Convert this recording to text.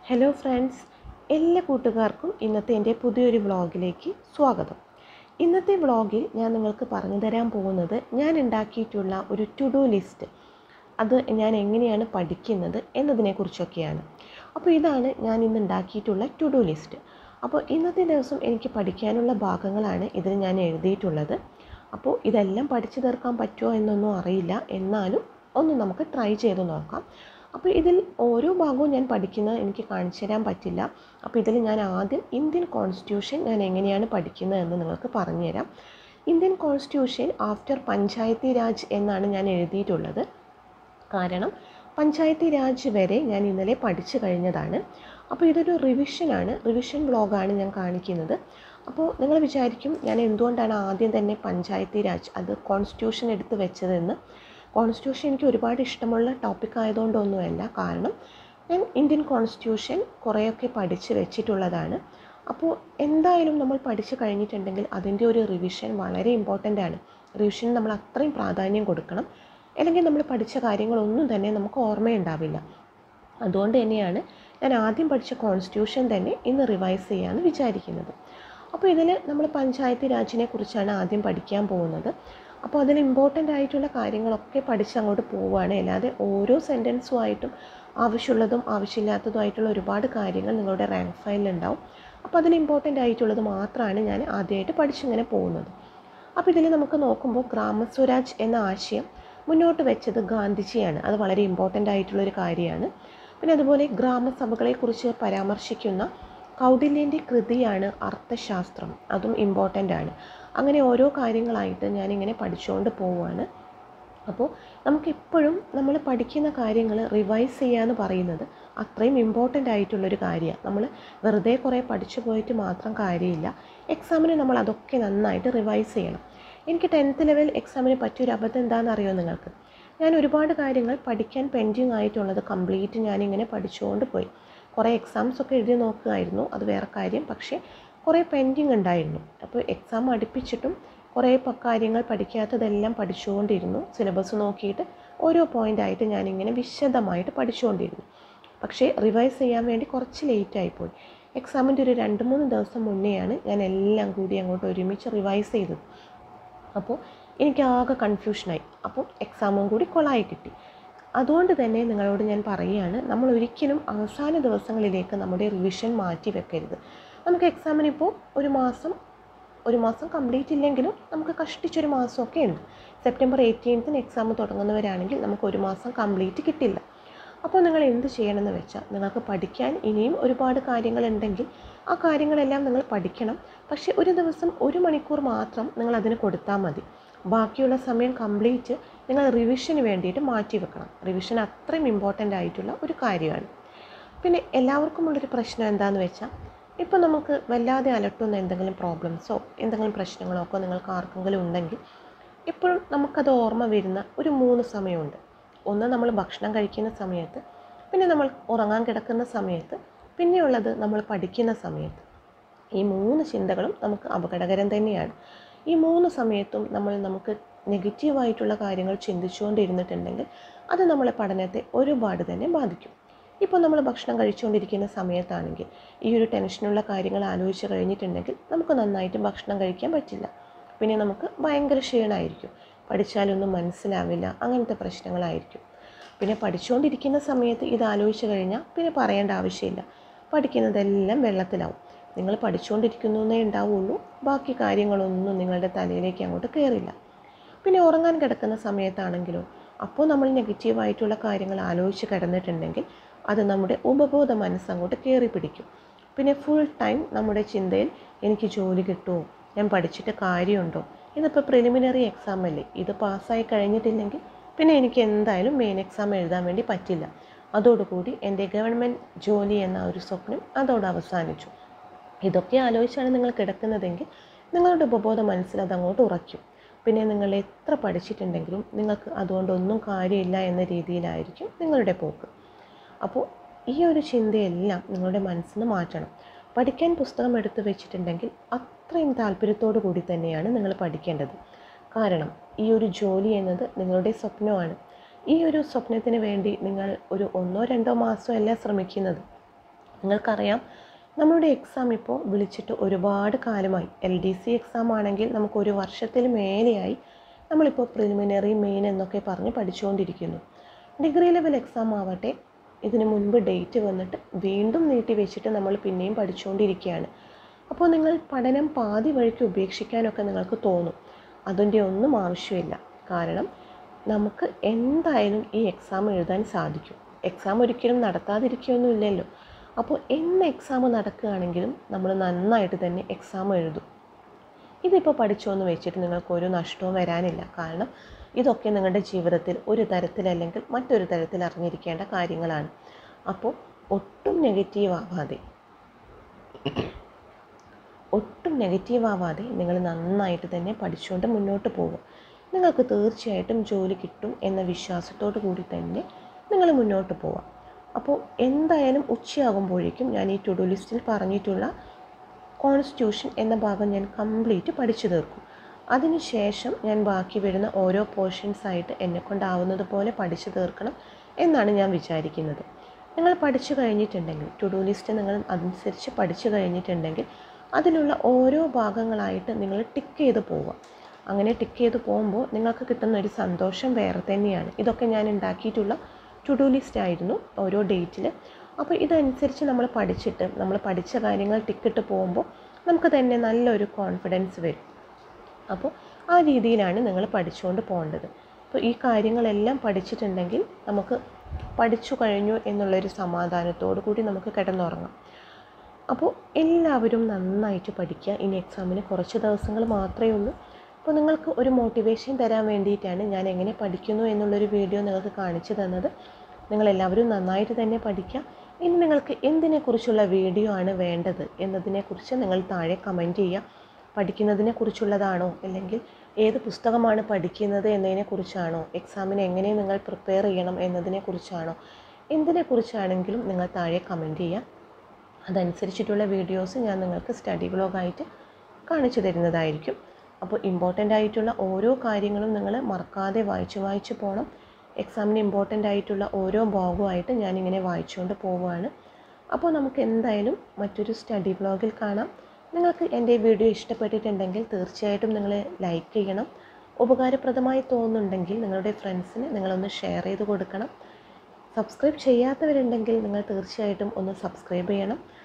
hello friends എല്ലാ കൂട്ടുകാർക്കും ഇന്നത്തെ എൻ്റെ പുതിയൊരു വ്ളോഗിലേക്ക് സ്വാഗതം ഇന്നത്തെ വ്ളോഗിൽ ഞാൻ നിങ്ങൾക്ക് പറഞ്ഞു തരാൻ പോകുന്നത് ഞാൻ ഉണ്ടാക്കിയിട്ടുള്ള ഒരു ടു ഡു ലിസ്റ്റ് അത് ഞാൻ എങ്ങനെയാണ് പഠിക്കുന്നത് എന്നതിനെക്കുറിച്ചൊക്കെയാണ് അപ്പോൾ ഇതാണ് ഞാൻ ഇന്ന് ഉണ്ടാക്കിയിട്ടുള്ള ടു ഡു ലിസ്റ്റ് അപ്പോൾ ഇന്നത്തെ ദിവസം എനിക്ക് പഠിക്കാനുള്ള ഭാഗങ്ങളാണ് ഇതിൽ ഞാൻ എഴുതിയിട്ടുള്ളത് അപ്പോൾ ഇതെല്ലാം പഠിച്ചു തീർക്കാൻ പറ്റുമോ എന്നൊന്നും അറിയില്ല എന്നാലും ഒന്ന് നമുക്ക് ട്രൈ ചെയ്ത് നോക്കാം അപ്പോൾ ഇതിൽ ഓരോ ഭാഗവും ഞാൻ പഠിക്കുന്നത് എനിക്ക് കാണിച്ചു തരാൻ പറ്റില്ല അപ്പോൾ ഇതിൽ ഞാൻ ആദ്യം ഇന്ത്യൻ കോൺസ്റ്റിറ്റ്യൂഷൻ ഞാൻ എങ്ങനെയാണ് പഠിക്കുന്നത് എന്ന് നിങ്ങൾക്ക് പറഞ്ഞുതരാം Indian constitution after Panchayati Raj എന്നാണ് ഞാൻ എഴുതിയിട്ടുള്ളത് കാരണം പഞ്ചായത്തി രാജ് വരെ ഞാൻ ഇന്നലെ പഠിച്ചു കഴിഞ്ഞതാണ് അപ്പോൾ ഇതൊരു റിവിഷനാണ് റിവിഷൻ ബ്ലോഗാണ് ഞാൻ കാണിക്കുന്നത് അപ്പോൾ നിങ്ങൾ വിചാരിക്കും ഞാൻ എന്തുകൊണ്ടാണ് ആദ്യം തന്നെ പഞ്ചായത്തി രാജ് അത് കോൺസ്റ്റിറ്റ്യൂഷൻ എടുത്ത് വെച്ചതെന്ന് കോൺസ്റ്റിറ്റ്യൂഷൻ എനിക്ക് ഒരുപാട് ഇഷ്ടമുള്ള ടോപ്പിക് ആയതുകൊണ്ടൊന്നുമല്ല കാരണം ഞാൻ ഇന്ത്യൻ കോൺസ്റ്റിറ്റ്യൂഷൻ കുറേയൊക്കെ പഠിച്ച് വെച്ചിട്ടുള്ളതാണ് അപ്പോൾ എന്തായാലും നമ്മൾ പഠിച്ചു കഴിഞ്ഞിട്ടുണ്ടെങ്കിൽ അതിൻ്റെ ഒരു റിവിഷൻ വളരെ ഇമ്പോർട്ടൻ്റ് ആണ് റിവിഷൻ നമ്മൾ അത്രയും പ്രാധാന്യം കൊടുക്കണം അല്ലെങ്കിൽ നമ്മൾ പഠിച്ച കാര്യങ്ങളൊന്നും തന്നെ നമുക്ക് ഓർമ്മയുണ്ടാവില്ല അതുകൊണ്ട് തന്നെയാണ് ഞാൻ ആദ്യം പഠിച്ച കോൺസ്റ്റിറ്റ്യൂഷൻ തന്നെ ഇന്ന് റിവൈസ് ചെയ്യാമെന്ന് വിചാരിക്കുന്നത് അപ്പോൾ ഇതിൽ നമ്മൾ പഞ്ചായത്ത് രാജിനെ കുറിച്ചാണ് ആദ്യം പഠിക്കാൻ പോകുന്നത് അപ്പോൾ അതിൽ ഇമ്പോർട്ടൻ്റ് ആയിട്ടുള്ള കാര്യങ്ങളൊക്കെ പഠിച്ച് അങ്ങോട്ട് പോവുകയാണ് അല്ലാതെ ഓരോ സെൻറ്റൻസുമായിട്ടും ആവശ്യമുള്ളതും ആവശ്യമില്ലാത്തതുമായിട്ടുള്ള ഒരുപാട് കാര്യങ്ങൾ നിങ്ങളുടെ റാങ്ക് ഫയലിലുണ്ടാവും അപ്പോൾ അതിൽ ഇമ്പോർട്ടൻ്റ് ആയിട്ടുള്ളത് മാത്രമാണ് ഞാൻ ആദ്യമായിട്ട് പഠിച്ചിങ്ങനെ പോകുന്നത് അപ്പോൾ ഇതിൽ നമുക്ക് നോക്കുമ്പോൾ ഗ്രാമസ്വരാജ് എന്ന ആശയം മുന്നോട്ട് വെച്ചത് ഗാന്ധിജിയാണ് അത് വളരെ ഇമ്പോർട്ടൻ്റ് ആയിട്ടുള്ളൊരു കാര്യമാണ് പിന്നെ അതുപോലെ ഗ്രാമസഭകളെക്കുറിച്ച് പരാമർശിക്കുന്ന കൗടില്യൻ്റെ കൃതിയാണ് അർത്ഥശാസ്ത്രം അതും ഇമ്പോർട്ടൻ്റ് ആണ് അങ്ങനെ ഓരോ കാര്യങ്ങളായിട്ട് ഞാനിങ്ങനെ പഠിച്ചുകൊണ്ട് പോവുകയാണ് അപ്പോൾ നമുക്കെപ്പോഴും നമ്മൾ പഠിക്കുന്ന കാര്യങ്ങൾ റിവൈസ് ചെയ്യുക എന്ന് പറയുന്നത് അത്രയും ഇമ്പോർട്ടൻ്റ് ആയിട്ടുള്ളൊരു കാര്യമാണ് നമ്മൾ വെറുതെ കുറേ പഠിച്ചു പോയിട്ട് മാത്രം കാര്യമില്ല എക്സാമിന് നമ്മൾ അതൊക്കെ നന്നായിട്ട് റിവൈസ് ചെയ്യണം എനിക്ക് ടെൻത്ത് ലെവൽ എക്സാമിന് പറ്റിയൊരു അബദ്ധം എന്താണെന്ന് അറിയോ നിങ്ങൾക്ക് ഞാൻ ഒരുപാട് കാര്യങ്ങൾ പഠിക്കാൻ പെൻഡിങ് ആയിട്ടുള്ളത് കംപ്ലീറ്റ് ഞാനിങ്ങനെ പഠിച്ചുകൊണ്ട് പോയി കുറേ എക്സാംസ് ഒക്കെ എഴുതി നോക്കുമായിരുന്നു അത് വേറെ കാര്യം പക്ഷേ കുറേ പെൻഡിങ് ഉണ്ടായിരുന്നു അപ്പോൾ എക്സാം അടുപ്പിച്ചിട്ടും കുറേ കാര്യങ്ങൾ പഠിക്കാത്തതെല്ലാം പഠിച്ചുകൊണ്ടിരുന്നു സിലബസ് നോക്കിയിട്ട് ഓരോ പോയിൻ്റായിട്ട് ഞാനിങ്ങനെ വിശദമായിട്ട് പഠിച്ചുകൊണ്ടിരുന്നു പക്ഷേ റിവൈസ് ചെയ്യാൻ വേണ്ടി കുറച്ച് ലേറ്റ് ആയിപ്പോയി എക്സാമിൻ്റെ ഒരു രണ്ട് മൂന്ന് ദിവസം മുന്നെയാണ് ഞാൻ എല്ലാം കൂടി അങ്ങോട്ട് ഒരുമിച്ച് റിവൈസ് ചെയ്തത് അപ്പോൾ എനിക്ക് ആകെ കൺഫ്യൂഷനായി അപ്പോൾ എക്സാമും കൂടി കൊളായി കിട്ടി അതുകൊണ്ട് തന്നെ നിങ്ങളോട് ഞാൻ പറയുകയാണ് നമ്മൾ ഒരിക്കലും അവസാന ദിവസങ്ങളിലേക്ക് നമ്മുടെ റിവിഷൻ മാറ്റി വെക്കരുത് നമുക്ക് എക്സാമിന് ഇപ്പോൾ ഒരു മാസം ഒരു മാസം കംപ്ലീറ്റ് ഇല്ലെങ്കിലും നമുക്ക് കഷ്ടിച്ചൊരു മാസമൊക്കെ ഉണ്ട് സെപ്റ്റംബർ എയ്റ്റീൻത്തിന് എക്സാം തുടങ്ങുന്നവരാണെങ്കിൽ നമുക്ക് ഒരു മാസം കംപ്ലീറ്റ് കിട്ടില്ല അപ്പോൾ നിങ്ങൾ എന്ത് ചെയ്യണമെന്ന് വെച്ചാൽ നിങ്ങൾക്ക് പഠിക്കാൻ ഇനിയും ഒരുപാട് കാര്യങ്ങളുണ്ടെങ്കിൽ ആ കാര്യങ്ങളെല്ലാം നിങ്ങൾ പഠിക്കണം പക്ഷേ ഒരു ദിവസം ഒരു മണിക്കൂർ മാത്രം നിങ്ങൾ അതിന് കൊടുത്താൽ മതി ബാക്കിയുള്ള സമയം കംപ്ലീറ്റ് നിങ്ങൾ റിവിഷന് വേണ്ടിയിട്ട് മാറ്റി വെക്കണം റിവിഷൻ അത്രയും ഇമ്പോർട്ടൻ്റ് ആയിട്ടുള്ള ഒരു കാര്യമാണ് പിന്നെ എല്ലാവർക്കും ഉള്ളൊരു പ്രശ്നം എന്താണെന്ന് വെച്ചാൽ ഇപ്പോൾ നമുക്ക് വല്ലാതെ അലട്ടുന്ന എന്തെങ്കിലും പ്രോബ്ലംസോ എന്തെങ്കിലും പ്രശ്നങ്ങളോ ഒക്കെ നിങ്ങൾക്ക് ആർക്കെങ്കിലും ഉണ്ടെങ്കിൽ ഇപ്പോഴും നമുക്കത് ഓർമ്മ വരുന്ന ഒരു മൂന്ന് സമയമുണ്ട് ഒന്ന് നമ്മൾ ഭക്ഷണം കഴിക്കുന്ന സമയത്ത് പിന്നെ നമ്മൾ ഉറങ്ങാൻ കിടക്കുന്ന സമയത്ത് പിന്നെയുള്ളത് നമ്മൾ പഠിക്കുന്ന സമയത്ത് ഈ മൂന്ന് ചിന്തകളും നമുക്ക് അപകടകരം തന്നെയാണ് ഈ മൂന്ന് സമയത്തും നമ്മൾ നമുക്ക് നെഗറ്റീവായിട്ടുള്ള കാര്യങ്ങൾ ചിന്തിച്ചുകൊണ്ടിരുന്നിട്ടുണ്ടെങ്കിൽ അത് നമ്മളെ പഠനത്തെ ഒരുപാട് തന്നെ ബാധിക്കും ഇപ്പോൾ നമ്മൾ ഭക്ഷണം കഴിച്ചുകൊണ്ടിരിക്കുന്ന സമയത്താണെങ്കിൽ ഈ ഒരു ടെൻഷനുള്ള കാര്യങ്ങൾ ആലോചിച്ച് കഴിഞ്ഞിട്ടുണ്ടെങ്കിൽ നമുക്ക് നന്നായിട്ട് ഭക്ഷണം കഴിക്കാൻ പറ്റില്ല പിന്നെ നമുക്ക് ഭയങ്കര ക്ഷീണമായിരിക്കും പഠിച്ചാലൊന്നും മനസ്സിലാവില്ല അങ്ങനത്തെ പ്രശ്നങ്ങളായിരിക്കും പിന്നെ പഠിച്ചുകൊണ്ടിരിക്കുന്ന സമയത്ത് ഇത് ആലോചിച്ച് കഴിഞ്ഞാൽ പിന്നെ പറയേണ്ട ആവശ്യമില്ല പഠിക്കുന്നതെല്ലാം വെള്ളത്തിലാവും നിങ്ങൾ പഠിച്ചുകൊണ്ടിരിക്കുന്നു എന്നേ ഉണ്ടാവുള്ളൂ ബാക്കി കാര്യങ്ങളൊന്നും നിങ്ങളുടെ തലയിലേക്ക് അങ്ങോട്ട് കയറില്ല പിന്നെ ഉറങ്ങാൻ കിടക്കുന്ന സമയത്താണെങ്കിലോ അപ്പോൾ നമ്മൾ നെഗറ്റീവായിട്ടുള്ള കാര്യങ്ങൾ ആലോചിച്ച് കിടന്നിട്ടുണ്ടെങ്കിൽ അത് നമ്മുടെ ഉപബോധ മനസ്സങ്ങോട്ട് കയറി പിടിക്കും പിന്നെ ഫുൾ ടൈം നമ്മുടെ ചിന്തയിൽ എനിക്ക് ജോലി കിട്ടുമോ ഞാൻ പഠിച്ചിട്ട് കാര്യമുണ്ടോ ഇതിപ്പോൾ പ്രിലിമിനറി എക്സാം അല്ലേ ഇത് പാസ്സായി കഴിഞ്ഞിട്ടില്ലെങ്കിൽ പിന്നെ എനിക്ക് എന്തായാലും മെയിൻ എക്സാം എഴുതാൻ വേണ്ടി പറ്റില്ല അതോടുകൂടി എൻ്റെ ഗവൺമെൻറ് ജോലി എന്ന ഒരു സ്വപ്നം അതോടെ അവസാനിച്ചു ഇതൊക്കെ ആലോചിച്ചാണ് നിങ്ങൾ കിടക്കുന്നതെങ്കിൽ നിങ്ങളുടെ ഉപബോധ മനസ്സിൽ അതങ്ങോട്ട് ഉറയ്ക്കും പിന്നെ നിങ്ങൾ എത്ര പഠിച്ചിട്ടുണ്ടെങ്കിലും നിങ്ങൾക്ക് അതുകൊണ്ടൊന്നും കാര്യമില്ല എന്ന രീതിയിലായിരിക്കും നിങ്ങളുടെ പോക്ക് അപ്പോൾ ഈ ഒരു ചിന്തയെല്ലാം നിങ്ങളുടെ മനസ്സിൽ നിന്ന് മാറ്റണം പഠിക്കാൻ പുസ്തകം എടുത്തു വെച്ചിട്ടുണ്ടെങ്കിൽ അത്രയും താല്പര്യത്തോടു കൂടി തന്നെയാണ് നിങ്ങൾ പഠിക്കേണ്ടത് കാരണം ഈ ഒരു ജോലി എന്നത് നിങ്ങളുടെ സ്വപ്നമാണ് ഈ ഒരു സ്വപ്നത്തിന് വേണ്ടി നിങ്ങൾ ഒരു ഒന്നോ രണ്ടോ മാസമല്ല ശ്രമിക്കുന്നത് നിങ്ങൾക്കറിയാം നമ്മളുടെ എക്സാം ഇപ്പോൾ വിളിച്ചിട്ട് ഒരുപാട് കാലമായി എൽ ഡി സി എക്സാം ആണെങ്കിൽ നമുക്ക് ഒരു വർഷത്തിൽ മേലെയായി നമ്മളിപ്പോൾ പ്രിലിമിനറി മെയിൻ എന്നൊക്കെ പറഞ്ഞ് പഠിച്ചുകൊണ്ടിരിക്കുന്നു ഡിഗ്രി ലെവൽ എക്സാം ആവട്ടെ ഇതിന് മുൻപ് ഡേറ്റ് വന്നിട്ട് വീണ്ടും നീട്ടി വെച്ചിട്ട് നമ്മൾ പിന്നെയും പഠിച്ചുകൊണ്ടിരിക്കുകയാണ് അപ്പോൾ നിങ്ങൾ പഠനം പാതി വഴിക്ക് ഉപേക്ഷിക്കാനൊക്കെ നിങ്ങൾക്ക് തോന്നും അതിൻ്റെ ഒന്നും ആവശ്യമില്ല കാരണം നമുക്ക് എന്തായാലും ഈ എക്സാം എഴുതാൻ സാധിക്കും എക്സാം ഒരിക്കലും നടത്താതിരിക്കുകയൊന്നും ഇല്ലല്ലോ അപ്പോൾ എന്ന് എക്സാം നടക്കുകയാണെങ്കിലും നമ്മൾ നന്നായിട്ട് തന്നെ എക്സാം എഴുതും ഇതിപ്പോൾ പഠിച്ചോന്ന് വെച്ചിട്ട് നിങ്ങൾക്ക് ഒരു നഷ്ടവും വരാനില്ല കാരണം ഇതൊക്കെ നിങ്ങളുടെ ജീവിതത്തിൽ ഒരു തരത്തിലല്ലെങ്കിൽ മറ്റൊരു തരത്തിൽ അറിഞ്ഞിരിക്കേണ്ട കാര്യങ്ങളാണ് അപ്പോൾ ഒട്ടും നെഗറ്റീവ് ആവാതെ ഒട്ടും നെഗറ്റീവ് ആവാതെ നിങ്ങൾ നന്നായിട്ട് തന്നെ പഠിച്ചുകൊണ്ട് മുന്നോട്ട് പോകും നിങ്ങൾക്ക് തീർച്ചയായിട്ടും ജോലി കിട്ടും എന്ന വിശ്വാസത്തോടു കൂടി തന്നെ നിങ്ങൾ മുന്നോട്ട് പോവാം അപ്പോൾ എന്തായാലും ഉച്ചയാകുമ്പോഴേക്കും ഞാൻ ഈ ടുഡു ലിസ്റ്റിൽ പറഞ്ഞിട്ടുള്ള കോൺസ്റ്റിറ്റ്യൂഷൻ എന്ന ഭാഗം ഞാൻ കംപ്ലീറ്റ് പഠിച്ചു തീർക്കും അതിനുശേഷം ഞാൻ ബാക്കി വരുന്ന ഓരോ പോർഷൻസ് ആയിട്ട് എന്നെക്കൊണ്ടാവുന്നത് പോലെ പഠിച്ചു തീർക്കണം എന്നാണ് ഞാൻ വിചാരിക്കുന്നത് നിങ്ങൾ പഠിച്ചു കഴിഞ്ഞിട്ടുണ്ടെങ്കിൽ ടുഡു ലിസ്റ്റ് നിങ്ങൾ അതനുസരിച്ച് പഠിച്ചു കഴിഞ്ഞിട്ടുണ്ടെങ്കിൽ അതിലുള്ള ഓരോ ഭാഗങ്ങളായിട്ട് നിങ്ങൾ ടിക്ക് ചെയ്ത് പോവുക അങ്ങനെ ടിക്ക് ചെയ്ത് പോകുമ്പോൾ നിങ്ങൾക്ക് കിട്ടുന്ന ഒരു സന്തോഷം വേറെ തന്നെയാണ് ഇതൊക്കെ ഞാൻ ഉണ്ടാക്കിയിട്ടുള്ള ടു ഡു ലിസ്റ്റ് ആയിരുന്നു ഓരോ ഡേറ്റിൽ അപ്പോൾ ഇതനുസരിച്ച് നമ്മൾ പഠിച്ചിട്ട് നമ്മൾ പഠിച്ച കാര്യങ്ങൾ ടിക്കിട്ട് പോകുമ്പോൾ നമുക്ക് തന്നെ നല്ലൊരു കോൺഫിഡൻസ് വരും അപ്പോൾ ആ രീതിയിലാണ് നിങ്ങൾ പഠിച്ചുകൊണ്ട് പോകേണ്ടത് അപ്പോൾ ഈ കാര്യങ്ങളെല്ലാം പഠിച്ചിട്ടുണ്ടെങ്കിൽ നമുക്ക് പഠിച്ചു കഴിഞ്ഞു എന്നുള്ളൊരു സമാധാനത്തോടു കൂടി നമുക്ക് കിടന്നുറങ്ങാം അപ്പോൾ എല്ലാവരും നന്നായിട്ട് പഠിക്കുക ഇനി എക്സാമിന് കുറച്ച് ദിവസങ്ങൾ മാത്രമേ ഉള്ളൂ അപ്പോൾ നിങ്ങൾക്ക് ഒരു മോട്ടിവേഷൻ തരാൻ വേണ്ടിയിട്ടാണ് ഞാൻ എങ്ങനെ പഠിക്കുന്നു എന്നുള്ളൊരു വീഡിയോ നിങ്ങൾക്ക് കാണിച്ചു തന്നത് നിങ്ങളെല്ലാവരും നന്നായിട്ട് തന്നെ പഠിക്കുക ഇനി നിങ്ങൾക്ക് എന്തിനെക്കുറിച്ചുള്ള വീഡിയോ ആണ് വേണ്ടത് എന്നതിനെക്കുറിച്ച് നിങ്ങൾ താഴെ കമൻറ്റ് ചെയ്യുക പഠിക്കുന്നതിനെ കുറിച്ചുള്ളതാണോ അല്ലെങ്കിൽ ഏത് പുസ്തകമാണ് പഠിക്കുന്നത് എന്നതിനെക്കുറിച്ചാണോ എക്സാമിന് എങ്ങനെ നിങ്ങൾ പ്രിപ്പയർ ചെയ്യണം എന്നതിനെക്കുറിച്ചാണോ എന്തിനെക്കുറിച്ചാണെങ്കിലും നിങ്ങൾ താഴെ കമൻറ്റ് ചെയ്യുക അതനുസരിച്ചിട്ടുള്ള വീഡിയോസ് ഞാൻ നിങ്ങൾക്ക് സ്റ്റഡി വ്ലോഗായിട്ട് കാണിച്ചു തരുന്നതായിരിക്കും അപ്പോൾ ഇമ്പോർട്ടൻ്റ് ആയിട്ടുള്ള ഓരോ കാര്യങ്ങളും നിങ്ങൾ മറക്കാതെ വായിച്ച് വായിച്ച് പോകണം എക്സാമിന് ഇമ്പോർട്ടൻ്റ് ആയിട്ടുള്ള ഓരോ ഭാഗവുമായിട്ട് ഞാനിങ്ങനെ വായിച്ചുകൊണ്ട് പോവുകയാണ് അപ്പോൾ നമുക്ക് എന്തായാലും മറ്റൊരു സ്റ്റഡി വ്ലോഗിൽ കാണാം നിങ്ങൾക്ക് എൻ്റെ വീഡിയോ ഇഷ്ടപ്പെട്ടിട്ടുണ്ടെങ്കിൽ തീർച്ചയായിട്ടും നിങ്ങൾ ലൈക്ക് ചെയ്യണം ഉപകാരപ്രദമായി തോന്നുന്നുണ്ടെങ്കിൽ നിങ്ങളുടെ ഫ്രണ്ട്സിന് നിങ്ങളൊന്ന് ഷെയർ ചെയ്ത് കൊടുക്കണം സബ്സ്ക്രൈബ് ചെയ്യാത്തവരുണ്ടെങ്കിൽ നിങ്ങൾ തീർച്ചയായിട്ടും ഒന്ന് സബ്സ്ക്രൈബ് ചെയ്യണം